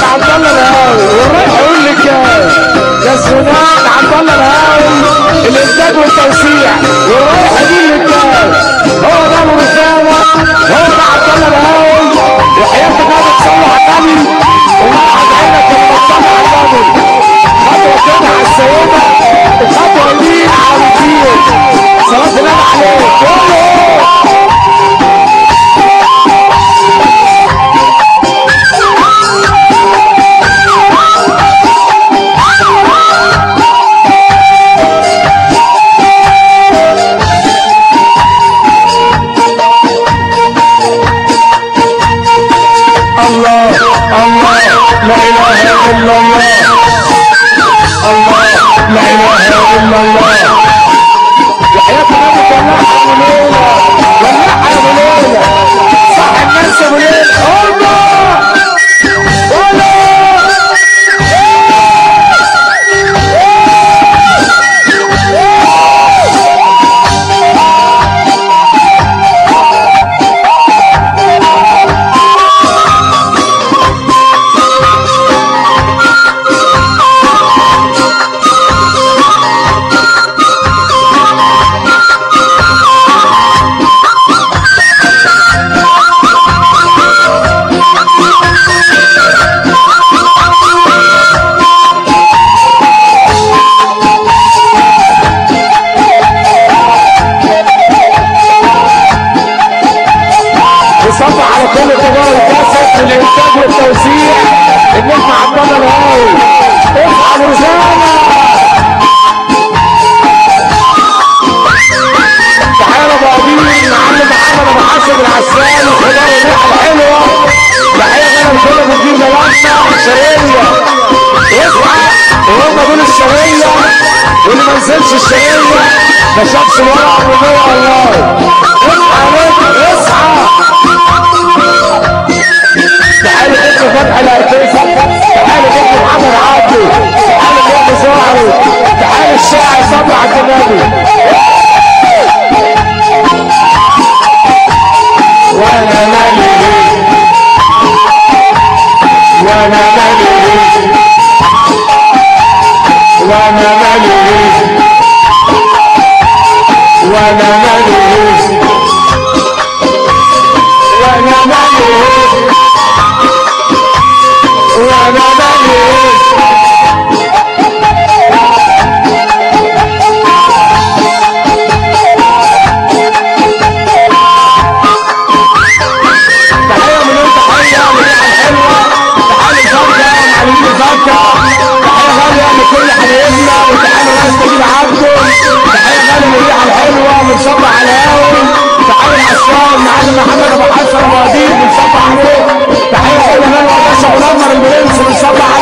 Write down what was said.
عبد الله الهاوي والرايح يقول لك يا سودان عبد الله الهاوي الانتاج والتوسيع والرايح يقول لك هو ده ابو رسالة هو ده عبد الله الهاوي وحياة النبي تصلح النبي ومعهد عينك اللي بتصلح النبي خطوة كده على السيدة وخطوة يمين على الكتير صلاة الله عليك كله الله الله لا اله الا الله الله لا اله الا الله وحياة النبي ولعها ابو ليلى ولعها يا ابو ليلى صح الناس يا ابو ليلى الله وصب على كل كبار الكاسة الانتاج والتوزيع النجم عبد الله الهاوي افعل رسالة تعالى ابو قديم معلم محمد ابو حسن العسال وخضار الريحه الحلوه تحيه غنم كل مدير ملامنا الشرقيه يصحى وهم دول الشرقيه واللي ما نزلش الشرقيه ما شافش الورقه الربويه والله اصحى يا نجم اصحى تعالى ابن فتح الارتيسة تعالى ابن محمد عبده تعالى ابن زهري تعالى الشاعر صبري عبد النبي وانا مالي وانا مالي وانا مالي وانا مالي وانا مالي وانا مالي تحية من انت تحية للريحة الحلوة تحية لزوجة معلمين زوجة تحية غالية لكل حبايبنا وتحية ناس تجيب عبده تحية غالية للريحة الحلوة بنصب على هاوي تحية العسكر معلم محمد ابو حسن ابو اديب بنصب عليه تحية غالية للريحة الباشا منمر البرنس بنصب عليه